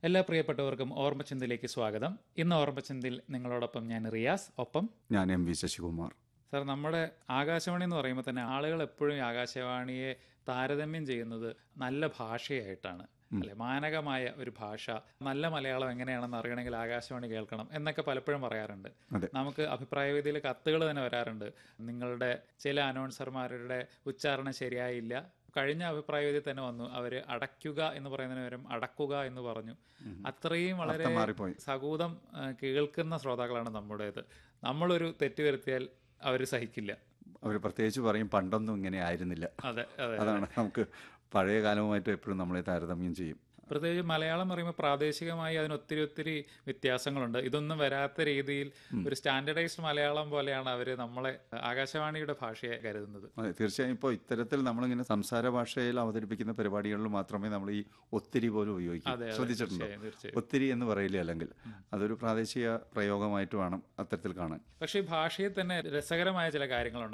എല്ലാ പ്രിയപ്പെട്ടവർക്കും ഓർമ്മചിന്തയിലേക്ക് സ്വാഗതം ഇന്ന് ഓർമ്മചിന്തയിൽ നിങ്ങളോടൊപ്പം ഞാൻ റിയാസ് ഒപ്പം ഞാൻ എം വി ശശികുമാർ സാർ നമ്മുടെ ആകാശവാണി എന്ന് പറയുമ്പോൾ തന്നെ ആളുകൾ എപ്പോഴും ഈ ആകാശവാണിയെ താരതമ്യം ചെയ്യുന്നത് നല്ല ഭാഷയായിട്ടാണ് അല്ലെ മാനകമായ ഒരു ഭാഷ നല്ല മലയാളം എങ്ങനെയാണെന്ന് അറിയണമെങ്കിൽ ആകാശവാണി കേൾക്കണം എന്നൊക്കെ പലപ്പോഴും പറയാറുണ്ട് അതെ. നമുക്ക് അഭിപ്രായ വേദിയിൽ കത്തുകൾ തന്നെ വരാറുണ്ട് നിങ്ങളുടെ ചില അനൗൺസർമാരുടെ ഉച്ചാരണം ശരിയായില്ല കഴിഞ്ഞ അഭിപ്രായ വേദിയിൽ തന്നെ വന്നു അവര് അടയ്ക്കുക എന്ന് പറയുന്നതിന് പകരം അടക്കുക എന്ന് പറഞ്ഞു അത്രയും വളരെ അർത്ഥം മാറിപ്പോയി സകൂതം ആ, കേൾക്കുന്ന ശ്രോതാക്കളാണ് നമ്മുടേത് നമ്മളൊരു തെറ്റ് വരുത്തിയാൽ അവർ സഹിക്കില്ല അവർ പ്രത്യേകിച്ച് പറയും പണ്ടൊന്നും ഇങ്ങനെ ആയിരുന്നില്ല അതെ അതെ അതാണ് നമുക്ക് പഴയ കാലവുമായിട്ട് എപ്പോഴും നമ്മളെ താരതമ്യം ചെയ്യും പ്രത്യേകിച്ച് മലയാളം പറയുമ്പോൾ പ്രാദേശികമായി അതിന് ഒത്തിരി ഒത്തിരി വ്യത്യാസങ്ങളുണ്ട് ഇതൊന്നും വരാത്ത രീതിയിൽ ഒരു സ്റ്റാൻഡർഡൈസ്ഡ് മലയാളം പോലെയാണ് അവർ നമ്മളെ ആകാശവാണിയുടെ ഭാഷയെ കരുതുന്നത് അതെ തീർച്ചയായും ഇപ്പോൾ ഇത്തരത്തിൽ നമ്മളിങ്ങനെ സംസാര ഭാഷയിൽ അവതരിപ്പിക്കുന്ന പരിപാടികളിൽ മാത്രമേ നമ്മൾ ഈ ഒത്തിരി പോലും ഉപയോഗിക്കൂ അതെ, അതെ, ശ്രദ്ധിച്ചിട്ടുണ്ടോ തീർച്ചയായും, തീർച്ചയായും. ഒത്തിരി എന്ന് പറയില്ല അല്ലെങ്കിൽ അതൊരു പ്രാദേശിക പ്രയോഗമായിട്ട് വേണം അത്തരത്തിൽ കാണാൻ പക്ഷേ ഈ ഭാഷയിൽ തന്നെ രസകരമായ ചില കാര്യങ്ങളുണ്ട്